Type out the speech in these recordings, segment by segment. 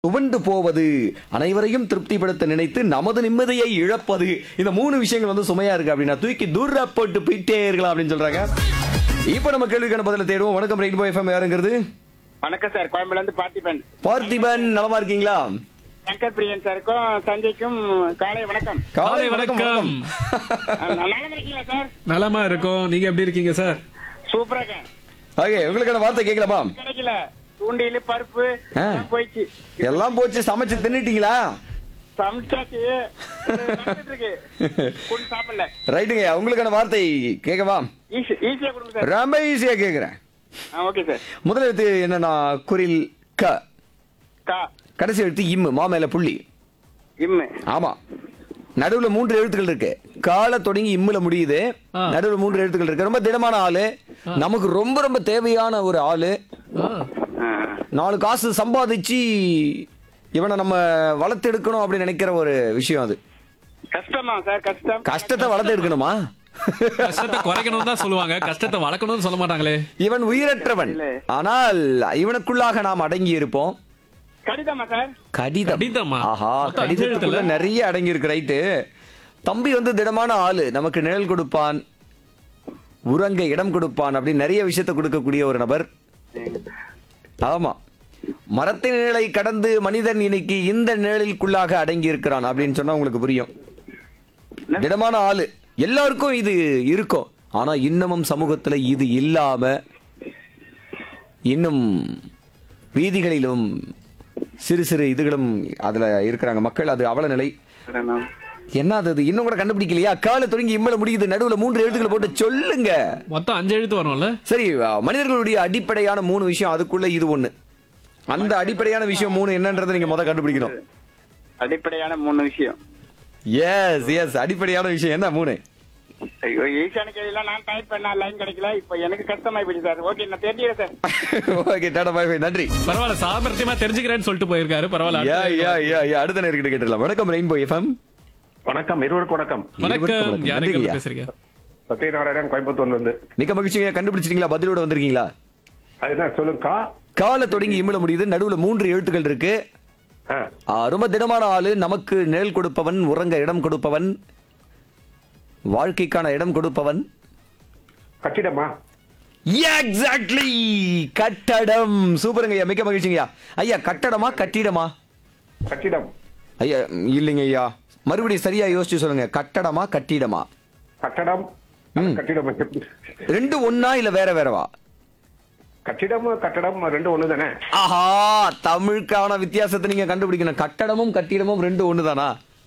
துவண்டு போவது அனைவரையும் திருப்திப்படுத்த நினைத்து நமது நிம்மதியை இழப்பது இந்த மூணு விஷயங்கள் வந்து சுமையா இருக்கு அப்படின்னா தூக்கி தூர போட்டு போயிட்டே இருக்கலாம் அப்படின்னு சொல்றாங்க இப்ப நம்ம கேள்விக்கான பதில தேடுவோம் வணக்கம் ரெயின்போ எஃப்எம் யாருங்கிறது வணக்கம் சார் கோயம்புல இருந்து பார்த்திபன் பார்த்திபன் நலமா இருக்கீங்களா சங்கர் பிரியன் சாருக்கும் சஞ்சய்க்கும் காலை வணக்கம் காலை வணக்கம். அஹ், நல்லா இருக்கீங்களா சார் நலமா இருக்கோம் நீங்க எப்படி இருக்கீங்க சார் சூப்பரா இருக்கேன் ஓகே உங்களுக்கான வார்த்தை கேட்கலாமா கிடைக்கல தூண்டில பருப்பு ஆ. எல்லாம் போயிடுச்சு எல்லாம் போச்சு சமைச்சு தின்னுட்டீங்களா சமைச்சாச்சு இது நடந்துட்டு இருக்கு கொண்டு சாப்பிடல ரைட்டுங்க உங்களுக்கான வார்த்தை கேட்கவா ஈஸி ஈஸியா கொடுங்க சார் ரொம்ப ஈஸியா கேக்குறேன் ஓகே சார் முதல் எழுத்து என்னன்னா குரில் க கா கடைசி எழுத்து இம்மு மா மேல புள்ளி இம்மு ஆமா நடுவுல மூன்று எழுத்துக்கள் இருக்கு கால தொடங்கி இம்முல முடியுது ஆ. நடுவுல மூன்று எழுத்துக்கள் இருக்கு ரொம்ப திடமான ஆளு நமக்கு ரொம்ப ரொம்ப தேவையான ஒரு ஆளு ஆ, ஆ. நாலு காசு சம்பாதிச்சு இவனை நம்ம வளர்த்து எடுக்கணும் அப்படின்னு நினைக்கிற ஒரு விஷயம் அது கஷ்டமா சார் கஷ்டம் கஷ்டத்தை வளர்த்து எடுக்கணுமா கஷ்டத்தை குறைக்கணும் தான் சொல்லுவாங்க கஷ்டத்தை வளர்க்கணும்னு சொல்ல மாட்டாங்களே இவன் உயிரற்றவன் ஆனால் இவனுக்குள்ளாக நாம் அடங்கி இருப்போம் கடிதமா சார் கடிதம் கடிதமா? ஆஹா மொத்தம் அஞ்சு கடிதத்துக்குள்ள எழுத்துல? நிறைய அடங்கி இருக்கு ரைட்டு தம்பி வந்து திடமான ஆளு நமக்கு நிழல் கொடுப்பான் உறங்க இடம் கொடுப்பான் அப்படின்னு நிறைய விஷயத்தை கொடுக்கக்கூடிய ஒரு நபர் ஆமா மரத்தின் நிழலை கடந்து மனிதன் இன்னைக்கு இந்த நிழலிற்குள்ளாக அடங்கி இருக்கிறான் அப்படின்னு சொன்னா உங்களுக்கு புரியும் திடமான ஆளு எல்லாருக்கும் இது இருக்கும் ஆனா இன்னமும் சமூகத்துல இது இல்லாம இன்னும் வீதிகளிலும் சிறு சிறு இதுகளும் அதுல இருக்கிறாங்க மக்கள் அது அவல நிலை என்ன அது இன்னும் கூட கண்டுபிடிக்கலையா கால தொடங்கி இம்மல முடியுது நடுவுல மூன்று எழுத்துக்களை போட்டு சொல்லுங்க மொத்தம் அஞ்சு எழுத்து வரும்ல சரி மனிதர்களுடைய அடிப்படையான மூணு விஷயம் அதுக்குள்ள இது ஒண்ணு அந்த அடிப்படையான விஷயம் மூணு என்னன்றதை நீங்க முத கண்டுபிடிக்கணும் அடிப்படையான மூணு விஷயம் எஸ் எஸ் அடிப்படையான விஷயம் என்ன மூணு ஐயோ ஈஸியான கேள்விலாம் நான் டைப் பண்ண லைன் கிடைக்கல இப்போ எனக்கு கஷ்டமாயி போயிடுச்சு சார் ஓகே நான் தெரிஞ்சுக்கிறேன் sir okay tata bye bye நன்றி பரவாயில்ல சாமர்த்தியமா தெரிஞ்சுக்கிறேன்னு சொல்லிட்டு போயிருக்காரு பரவாயில்ல யா அடுத்த- யா யா யா அடுத்த நேர்கிட்ட கேட்டுடலாம் வணக்கம் ரெயின்போ எஃப்எம் வணக்கம் இருவருக்கும் வணக்கம் வணக்கம் வணக்கம். யாருங்க நன்றிங்கய்யா. பேசுறீங்க சத்யநாராயணன் கோயம்புத்தூர்ல இருந்து மிக்க மகிழ்ச்சிங்க கண்டுபிடிச்சிட்டீங்களா பதிலோட வந்திருக்கீங்களா அது என்ன சொல்லுங்கக்கா கால தொடங்கி இம்முல முடியுது நடுவுல மூன்று எழுத்துக்கள் இருக்கு ஆ, ஆ, ரொம்ப திடமான ஆளு நமக்கு நிழல் கொடுப்பவன் உறங்க இடம் கொடுப்பவன் வாழ்க்கைக்கான இடம் கொடுப்பவன் கட்டிடமா எக்ஸாக்ட்லி கட்டடம் சூப்பருங்க ஐயா மிக்க மகிழ்ச்சிங்கய்யா ஐயா கட்டடமா கட்டிடமா கட்டிடம் ஐயா இல்லைங்க ஐயா மறுபடியும் சரியா யோசிச்சு சொல்லுங்க கட்டடமா கட்டிடமா கட்டடம் கட்டிடம் ரெண்டு ஒண்ணா இல்ல வேற வேறவா கட்டிடம் கட்டடம் ரெண்டு ஒண்ணு தானே ஆஹா தமிழுக்கான வித்தியாசத்தை நீங்க கண்டுபிடிக்கணும் கட்டடமும் கட்டிடமும் ரெண்டு ஒண்ணுதானா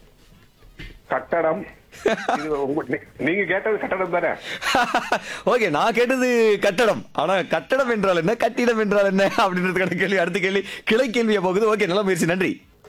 கட்டடம் இது உங்க- நீ- நீங்க கேட்டது கட்டடம் தானே ஓகே நான் கேட்டது கட்டடம் ஆனா கட்டடம் என்றால் என்ன கட்டிடம் என்றால் என்ன அப்படின்றதுக்கான கேள்வி அடுத்த கேள்வி கிளை கேள்வியா போகுது ஓகே நல்ல முயற்சி நன்றி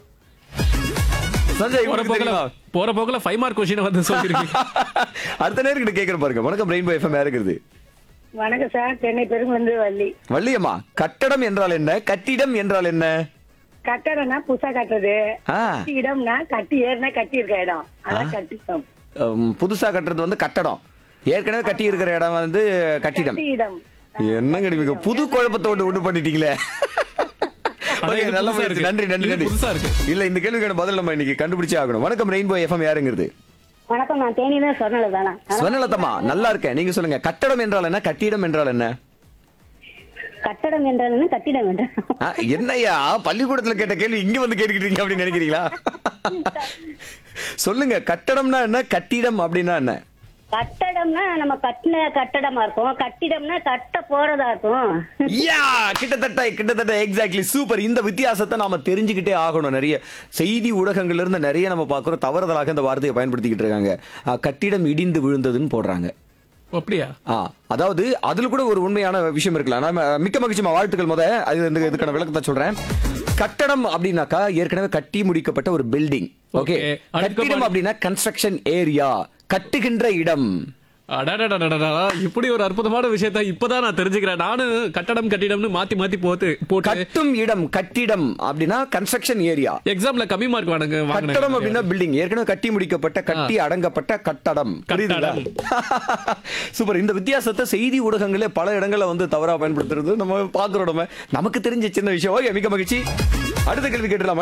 சஞ்சய் போற உங்களுக்கு போக்குல தெரியுமா? போற போக்குல ஃபைவ் மார்க் கொஸ்டின் வந்து சொல்லிருக்கீங்க அடுத்த நேர்கிட்ட கேட்கிற பாருங்க வணக்கம் ரெயின்போ எஃப்எம் இருக்கிறது வணக்கம் சார் சென்னை பெருங்குந்து வள்ளி வள்ளியம்மா கட்டடம் என்றால் என்ன கட்டிடம் என்றால் என்ன கட்டடம்னா புதுசா கட்டுறது ஆ, இடம்னா கட்டி ஏறினா கட்டி இருக்க இடம் அதான் கட்டிடம் உம், புதுசா கட்டுறது வந்து கட்டடம் ஏற்கனவே கட்டி இருக்கிற இடம் வந்து கட்டிடம் கட்டி இடம் என்னங்க நீங்க புது குழப்பத்தோடு உண்டு பண்ணிட்டீங்களே ஆனா Okay, இது நல்ல புதுசா முயற்சி இருக்கு. நன்றி நன்றி இது நன்றி புதுசா இருக்கு. இல்ல இந்த கேள்விக்கான பதில் நம்ம இன்னைக்கு கண்டுபிடிச்சே ஆகணும் வணக்கம் ரெயின்போ எஃப்எம் யாருங்கிறது வணக்கம் நான் தேனியில சொன்னல தானே ஸ்வர்ணலதம்மா நல்லா இருக்கேன் நீங்க சொல்லுங்க கட்டடம் என்றால் என்ன கட்டிடம் என்றால் என்ன கட்டடம் என்றால் என்ன கட்டிடம் என்றால் ஆ, என்னய்யா பள்ளிக்கூடத்துல கேட்ட கேள்வி இங்க வந்து கேட்டுக்கிட்டீங்க அப்படின்னு நினைக்கிறீங்களா சொல்லுங்க கட்டடம்னா என்ன கட்டிடம் அப்படின்னா என்ன கட்டடம்னா நம்ம கட்டின கட்டடமா இருக்கும் கட்டிடம்னா கட்ட போறதா இருக்கும் யா கிட்டத்தட்ட கிட்டத்தட்ட எக்ஸாக்ட்லி சூப்பர் இந்த வித்தியாசத்தை நாம தெரிஞ்சுக்கிட்டே ஆகணும் நிறைய செய்தி ஊடகங்கள்ல இருந்து நிறைய நம்ம பார்க்கிறோம் தவறுதலாக இந்த வார்த்தையை பயன்படுத்திக்கிட்டு இருக்காங்க ஆ, கட்டிடம் இடிந்து விழுந்ததுன்னு போடுறாங்க அப்படியா ஆ அதாவது அதுல கூட ஒரு உண்மையான விஷயம் இருக்கலாம் நாம மிக்க மகிழ்ச்சிமா வாழ்த்துக்கள் முத அது இந்த இதுக்கான விளக்கத்தை சொல்றேன் கட்டடம் அப்படின்னாக்கா ஏற்கனவே கட்டி முடிக்கப்பட்ட ஒரு பில்டிங் ஓகே Okay. அதுக்கு கட்டிடம் அப்புறம் அப்படின்னா கன்ஸ்ட்ரக்ஷன் ஏரியா கட்டுகின்ற இடம் அடடடடடடா, இப்படி ஒரு அற்புதமான விஷயத்த இப்பதான் நான் தெரிஞ்சுக்கிறேன் நானும் கட்டடம் கட்டிடம்னு மாத்தி மாத்தி போட்டு போட்டு கட்டும் இடம் கட்டிடம் அப்படின்னா கன்ஸ்ட்ரக்ஷன் ஏரியா எக்ஸாம்ல கம்மி மார்க் வாங்க கட்டடம் அப்படின்னா பில்டிங் ஏற்கனவே கட்டி முடிக்கப்பட்ட கட்டி அடங்கப்பட்ட கட்டடம் புரியுதுங்களா சூப்பர் இந்த வித்தியாசத்தை செய்தி ஊடகங்களே பல இடங்கள்ல வந்து தவறா பயன்படுத்துறது நம்ம பாக்குறோம் நம்ம நமக்கு தெரிஞ்ச சின்ன விஷயம் ஓகே மிக மகிழ்ச்சி அடுத்த கேள்வி கேட்டுலாம்